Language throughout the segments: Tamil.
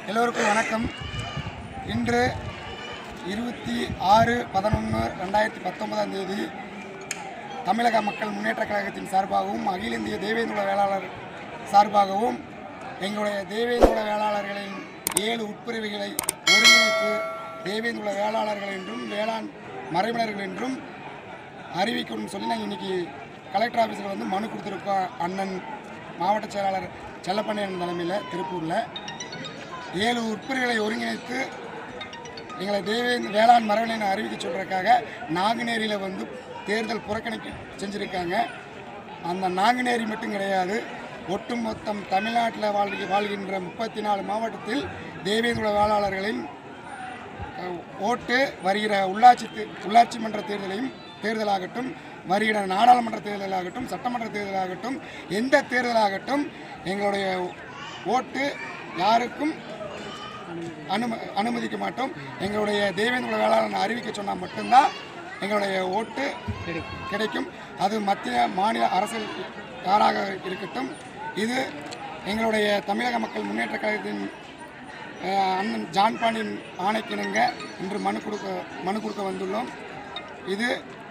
எல்லோருக்கும் வணக்கம் இன்று இருபத்தி ஆறு பதினொன்று ரெண்டாயிரத்தி பத்தொன்பதாம் தேதி தமிழக மக்கள் முன்னேற்றக் கழகத்தின் சார்பாகவும் அகில இந்திய தேவேந்திர வேளாளர் சார்பாகவும் எங்களுடைய தேவேந்திர வேளாளர்களின் ஏழு உட்பிரிவுகளை ஒருங்கிணைத்து தேவேந்திர வேளாளர்கள் என்றும் வேளாண் மறைவினர்கள் என்றும் அறிவிக்கணும்னு சொல்லி நாங்கள் இன்றைக்கி கலெக்டர் ஆஃபீஸில் வந்து மனு கொடுத்துருக்கோம் அண்ணன் மாவட்ட செயலாளர் செல்லப்பண்ணையன் தலைமையில் திருப்பூரில் ஏழு உட்பிரிவுகளை ஒருங்கிணைத்து எங்களை தேவேந்திர வேளாண் மரபினை அறிவிக்க சொல்கிறதுக்காக நாங்குநேரியில் வந்து தேர்தல் புறக்கணிக்க செஞ்சுருக்காங்க அந்த நாங்குநேரி மட்டும் கிடையாது ஒட்டுமொத்தம் தமிழ்நாட்டில் வாழ்கி வாழ்கின்ற முப்பத்தி நாலு மாவட்டத்தில் தேவேந்திர வேளாளர்களின் அஹ், ஓட்டு வருகிற உள்ளாட்சி தே- உள்ளாட்சி மன்ற தேர்தலையும் தேர்தலாகட்டும் வருகிற நாடாளுமன்ற தேர்தலாகட்டும் சட்டமன்ற தேர்தலாகட்டும் எந்த தேர்தலாகட்டும் எங்களுடைய ஓட்டு யாருக்கும் அனும அனுமதிக்க மாட்டோம் எங்களுடைய தேவேந்திர வேளாளர் அறிவிக்க சொன்னால் மட்டும்தான் எங்களுடைய ஓட்டு கிடைக்கும் அது மத்திய மாநில அரசியல் யாராக இருக்கட்டும் இது எங்களுடைய தமிழக மக்கள் முன்னேற்ற கழகத்தின் அஹ், அண்ணன் ஜான் பாண்டியன் ஆணைக்கிணங்க இன்று மனு கொடுக்க மனு கொடுக்க வந்துள்ளோம் இது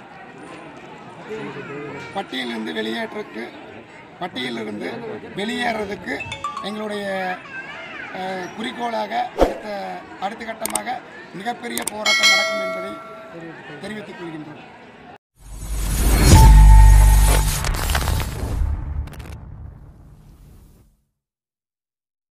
பட்டியலிருந்து வெளியேற்றக்கு பட்டியலிருந்து வெளியேறதுக்கு எங்களுடைய அஹ், குறிக்கோளாக அடுத்த அடுத்த கட்டமாக மிகப்பெரிய போராட்டம் நடக்கும் என்பதை தெரிவித்துக் கொள்கின்றோம்